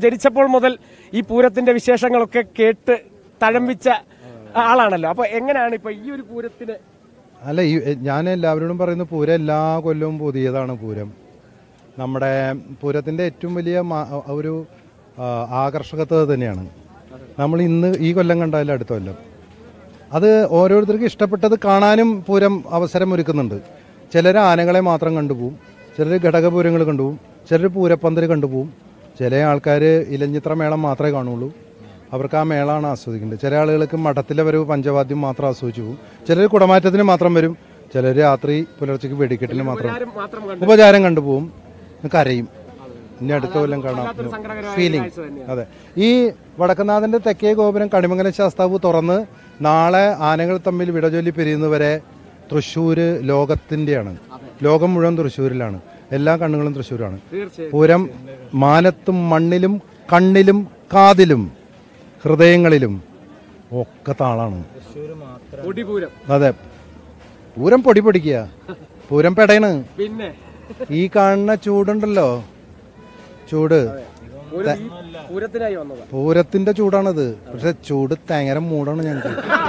ജനിച്ചപ്പോൾ മുതൽ ഈ പൂരത്തിന്റെ വിശേഷങ്ങളൊക്കെ കേട്ട് തഴമ്പിച്ച ആളാണല്ലോ അപ്പൊ എങ്ങനെയാണ് ഇപ്പൊ ഈ ഒരു പൂരത്തിന് അല്ല ഈ ഞാൻ എല്ലാവരോടും പറയുന്ന പൂരം എല്ലാ കൊല്ലവും പുതിയതാണ് പൂരം നമ്മുടെ പൂരത്തിൻ്റെ ഏറ്റവും വലിയ മാ- ഒരു ആ, ആകർഷകത്വത തന്നെയാണ് നമ്മൾ ഇന്ന് ഈ കൊല്ലം കണ്ടാലും അടുത്ത കൊല്ലം അത് ഓരോരുത്തർക്കും ഇഷ്ടപ്പെട്ടത് കാണാനും പൂരം അവസരം ഒരുക്കുന്നുണ്ട് ചിലർ ആനകളെ മാത്രം കണ്ടുപോകും ചിലർ ഘടകപൂരങ്ങൾ കണ്ടുപോകും ചിലർ പൂരപ്പന്തൽ കണ്ടുപോകും ചില ആൾക്കാർ ഇലഞ്ഞിത്ര മേളം മാത്രമേ കാണുള്ളൂ അവർക്ക് ആ മേളാണ് ആസ്വദിക്കേണ്ടത് ചില ആളുകൾക്ക് മഠത്തിലെ വരവ് പഞ്ചവാദ്യം മാത്രം ആസ്വദിച്ചു പോകും ചിലർ കുടമാറ്റത്തിന് മാത്രം വരും ചിലർ രാത്രി പുലർച്ചയ്ക്ക് വെടിക്കെട്ടിന് മാത്രം ആരും മാത്രം കണ്ടു ഉപചാരം കണ്ടുപോകും കരയും ഇനി അടുത്ത കൊല്ലം കാണാം സങ്കടകരമായ ഫീലിംഗ് കാഴ്ച തന്നെയാണ്. അതെ ഈ വടക്കനാഥന്റെ തെക്കേ ഗോപുരം കണിമംഗലം ശാസ്താവ് തുറന്ന് നാളെ ആനകൾ തമ്മിൽ വിടചൊല്ലി പിരിയുന്നവരെ തൃശ്ശൂര് ലോകത്തിന്റെയാണ് ലോകം മുഴുവൻ തൃശ്ശൂരിലാണ് എല്ലാ കണ്ണുകളും തൃശ്ശൂരാണ് തീർച്ചയായും പൂരം മാനത്തും മണ്ണിലും കണ്ണിലും കാതിലും ഹൃദയങ്ങളിലും ഒക്കെ താളാണ് കൊടിപൂരം അതെ പൂരം പൊടി പൊടിക്കുക പൂരം പെടയണ് പിന്നെ ഈ കാണുന്ന ചൂടുണ്ടല്ലോ ചൂട് പൂരം ഈ പൂരത്തിനായി വന്നതാ പൂരത്തിന്റെ ചൂടാണത് പക്ഷെ ചൂട് തേങ്ങര മൂടാണ് ഞങ്ങൾക്ക്